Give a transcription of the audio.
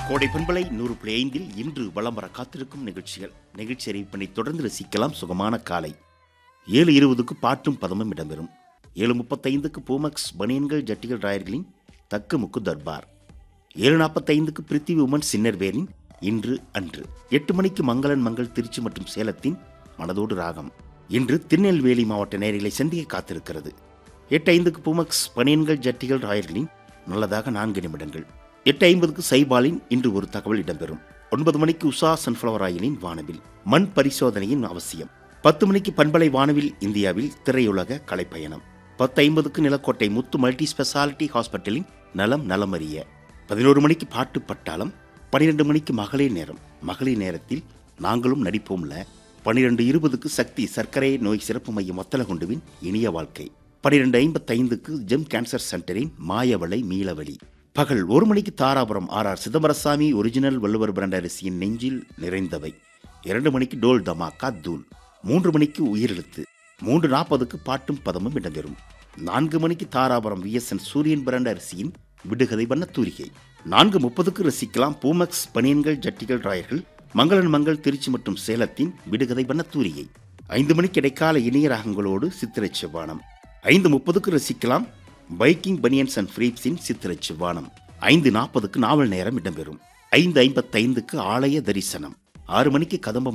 கோடை பண்பலை நூறு புள்ளி ஐந்தில் இன்று வலம் வர காத்திருக்கும் நிகழ்ச்சிகள் நிகழ்ச்சி அறிவிப்பினை தொடர்ந்து ரசிக்கலாம் சுகமான காலை ஏழு இருபதுக்கு பாட்டும் பதமும் இடம்பெறும் ஏழு முப்பத்தைந்துக்கு பூமக்ஸ் பனியன்கள் ஜட்டிகள் ராயர்களின் தக்கு முக்கு தர்பார் ஏழு நாற்பத்தைந்துக்கு பிரித்திவி உமன் சின்னர்வேரின் இன்று அன்று எட்டு மணிக்கு மங்களன் மங்கள் திருச்சி மற்றும் சேலத்தின் மனதோடு ராகம் இன்று திருநெல்வேலி மாவட்ட நேரிலை சந்திக்க காத்திருக்கிறது எட்டு ஐந்துக்கு பூமக்ஸ் பனியன்கள் ஜட்டிகள் ராயர்களின் நல்லதாக நான்கு நிமிடங்கள் எட்டு ஐம்பதுக்கு சைபாலின் இன்று ஒரு தகவல் இடம்பெறும் ஒன்பது மணிக்கு உஷா சன்ஃப்ளவர் ஆயிலின் வானவில் மண் பரிசோதனையின் அவசியம் பத்து மணிக்கு பண்பலை வானவில் இந்தியாவில் திரையுலக கலைப்பயணம் பத்து ஐம்பதுக்கு நிலக்கோட்டை முத்து மல்டி ஸ்பெஷாலிட்டி ஹாஸ்பிட்டலின் நலம் நலமறிய பதினோரு மணிக்கு பாட்டு பட்டாளம் பனிரெண்டு மணிக்கு மகளிர் நேரம் மகளிர் நேரத்தில் நாங்களும் நடிப்போம்ல பனிரெண்டு இருபதுக்கு சக்தி சர்க்கரை நோய் சிறப்பு மையம் ஒத்தலகுண்டுவின் இனிய வாழ்க்கை பனிரெண்டு ஐம்பத்தைந்துக்கு ஜெம் கேன்சர் சென்டரின் மாயவளை மீளவழி பகல் ஒரு மணிக்கு Dharapuram R R Chidambarasamy original Valluvar brand அரிசியின் நெஞ்சில் நிறைந்தவை இரண்டு மணிக்கு டோல் தமாக்கா தூள் மூன்று மணிக்கு உயிரெழுத்து மூன்று நாற்பதுக்கு பாட்டும் பதமும் இடம்பெறும் நான்கு மணிக்கு தாராபுரம் விஎஸ்என் சூரியன் பிராண்ட் அரிசியின் விடுகதை வண்ண தூரிகை நான்கு முப்பதுக்கு ரசிக்கலாம் பூமக்ஸ் பனியன்கள் ஜட்டிகள் ராயர்கள் மங்களன் மங்கள் திருச்சி மற்றும் சேலத்தின் விடுகதை வண்ண தூரிகை ஐந்து மணிக்கு இடைக்கால இணைய ராகங்களோடு சித்திரை செவ்வானம் ஐந்து முப்பதுக்கு ரசிக்கலாம் பைக்கிங் பனியன்ஸ் அண்ட் ஃப்ரீப்ஸின் சித்திரை செவ்வானம் ஐந்து நாற்பதுக்கு நாவல் நேரம் இடம்பெறும் ஐந்து ஐம்பத்தைந்துக்கு ஆலய தரிசனம் ஆறு மணிக்கு கதம்பம்